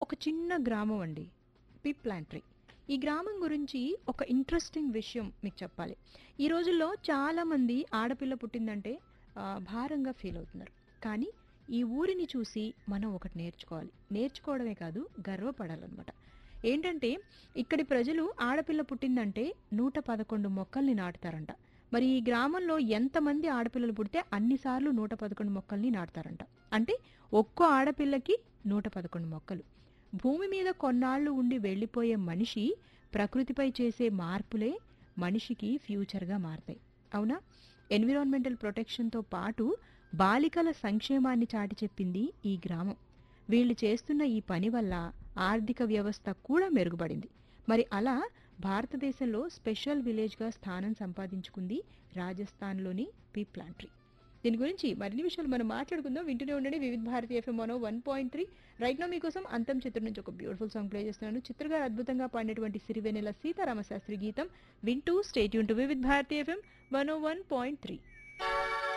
ఒక చిన్న గ్రామం అండి పిప్లాంట్రీ ఈ గ్రామం గురించి ఒక ఇంట్రెస్టింగ్ విషయం మీకు చెప్పాలి ఈ రోజుల్లో చాలామంది ఆడపిల్ల పుట్టిందంటే ఆ, భారంగా ఫీల్ అవుతున్నారు కానీ ఈ ఊరిని చూసి మనం ఒకటి నేర్చుకోవాలి నేర్చుకోవడమే కాదు గర్వపడాలన్నమాట ఏంటంటే ఇక్కడి ప్రజలు ఆడపిల్ల పుట్టిందంటే నూట పదకొండు మొక్కల్ని నాటుతారంట మరి ఈ గ్రామంలో ఎంతమంది ఆడపిల్లలు పుడితే అన్నిసార్లు నూట పదకొండు మొక్కల్ని నాటుతారంట అంటే ఒక్కో ఆడపిల్లకి నూట పదకొండు మొక్కలు భూమి మీద కొన్నాళ్ళు ఉండి వెళ్ళిపోయే మనిషి ప్రకృతిపై చేసే మార్పులే మనిషికి ఫ్యూచర్గా మారతాయి అవునా ఎన్విరాన్మెంటల్ ప్రొటెక్షన్తో పాటు బాలికల సంక్షేమాన్ని చాటి చెప్పింది ఈ గ్రామం వీళ్ళు చేస్తున్న ఈ పని వల్ల ఆర్థిక వ్యవస్థ కూడా మెరుగుపడింది మరి అలా భారతదేశంలో స్పెషల్ విలేజ్గా స్థానం సంపాదించుకుంది రాజస్థాన్లోని పీప్లాంట్రీ దీని గురించి మరిన్ని విషయాలు మనం మాట్లాడుకుందాం వింటూనే ఉండండి వివిధ భారతి ఎఫ్ఎం మనో one point three right now మీకోసం అంతం చిత్రం నుంచి ఒక బ్యూటిఫుల్ సాంగ్ ప్లే చేస్తున్నాను చిత్ర గారు అద్భుతంగా పాడినటువంటి సిరివెనెల సీతారామ శాస్త్రి గీతం వింటూ స్టేట్ యూన్ to Vividh Bharati FM one one point three